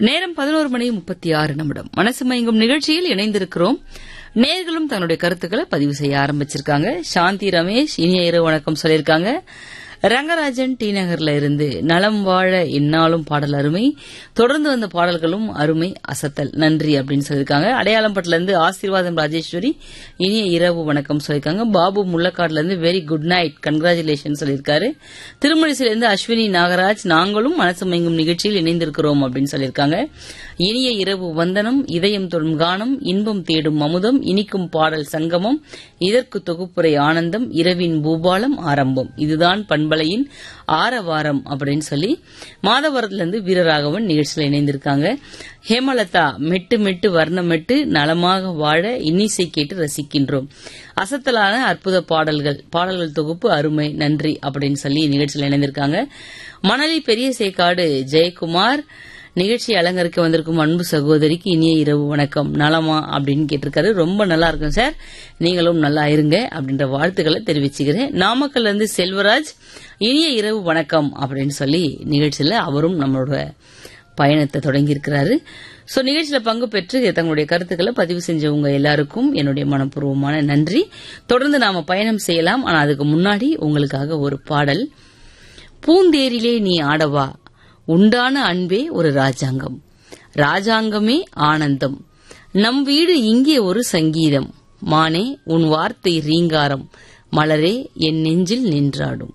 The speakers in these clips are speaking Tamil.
நேரம் பதினோரு மணி முப்பத்தி ஆறு நிமிடம் மனசு மயங்கும் நிகழ்ச்சியில் இணைந்திருக்கிறோம் நேர்களும் தன்னுடைய கருத்துக்களை பதிவு செய்ய ஆரம்பிச்சிருக்காங்க சாந்தி ரமேஷ் இனிய இரவு வணக்கம் சொல்லியிருக்காங்க ரங்கராஜன் டி நகர்ல இருந்து நலம் வாழ இந்நாளும் பாடல் அருமை தொடர்ந்து வந்த பாடல்களும் அருமை அசத்தல் நன்றி அப்படின்னு சொல்லியிருக்காங்க அடையாளம்பட்டில இருந்து ஆசீர்வாதம் ராஜேஸ்வரி இனிய இரவு வணக்கம் சொல்லியிருக்காங்க பாபு முள்ளக்காடுல இருந்து வெரி குட் நைட் கன்கிராச்சுலேஷன் சொல்லியிருக்காரு திருமணிசில இருந்து அஸ்வினி நாகராஜ் நாங்களும் மனசு மயங்கும் நிகழ்ச்சியில் இணைந்திருக்கிறோம் அப்படின்னு சொல்லியிருக்காங்க இனிய இரவு வந்தனம் இதயம் தொடும் கானம் இன்பம் தேடும் அமுதம் இனிக்கும் பாடல் சங்கமம் இதற்கு தொகுப்புரை ஆனந்தம் இரவின் பூபாலம் ஆரம்பம் இதுதான் பண்பலையின் ஆரவாரம் அப்படின்னு சொல்லி மாதவரத்திலிருந்து வீரராகவன் நிகழ்ச்சியில் இணைந்திருக்காங்க ஹேமலதா மெட்டு மெட்டு வர்ணமெட்டு நலமாக வாழ இன்னிசை கேட்டு ரசிக்கின்றோம் அசத்தலான அற்புத பாடல்கள் பாடல்கள் தொகுப்பு அருமை நன்றி அப்படின்னு சொல்லி நிகழ்ச்சியில் இணைந்திருக்காங்க மணலி பெரிய சேக்காடு ஜெயக்குமார் நிகழ்ச்சி அலங்கரிக்க வந்திருக்கும் அன்பு சகோதரிக்கு இனிய இரவு வணக்கம் நலமா அப்படின்னு கேட்டிருக்காரு ரொம்ப நல்லா இருக்கும் சார் நீங்களும் நல்லா இருங்க அப்படின்ற வாழ்த்துக்களை தெரிவிச்சுக்கிறேன் நாமக்கல்ல இருந்து செல்வராஜ் இனிய இரவு வணக்கம் அப்படின்னு சொல்லி நிகழ்ச்சியில அவரும் நம்மளோட பயணத்தை தொடங்கியிருக்கிறாரு சோ நிகழ்ச்சியில பங்கு பெற்று தங்களுடைய கருத்துக்களை பதிவு செஞ்சவங்க எல்லாருக்கும் என்னுடைய மனப்பூர்வமான நன்றி தொடர்ந்து நாம பயணம் செய்யலாம் ஆனா அதுக்கு முன்னாடி உங்களுக்காக ஒரு பாடல் பூந்தேரிலே நீ ஆடவா உண்டான அன்பே ஒரு ராஜாங்கம் ராஜாங்கமே ஆனந்தம் நம் வீடு இங்கே ஒரு சங்கீதம் மானே உன் வார்த்தை ரீங்காரம் மலரே என் நெஞ்சில் நின்றாடும்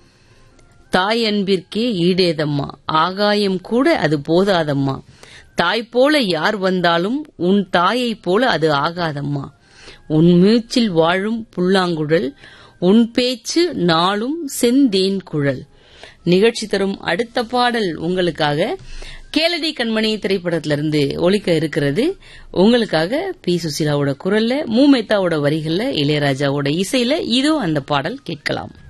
தாய் அன்பிற்கே ஈடேதம்மா ஆகாயம் கூட அது போதாதம்மா தாய் போல யார் வந்தாலும் உன் தாயைப் போல அது ஆகாதம்மா உன் மூச்சில் வாழும் புல்லாங்குழல் உன் பேச்சு நாளும் செந்தேன் குழல் நிகழ்ச்சி தரும் அடுத்த பாடல் உங்களுக்காக கேளடி கண்மணி திரைப்படத்திலிருந்து ஒலிக்க இருக்கிறது உங்களுக்காக பி சுசீலாவோட குரல்ல மூமேத்தாவோட வரிகள்ல இளையராஜாவோட இசையில இதோ அந்த பாடல் கேட்கலாம்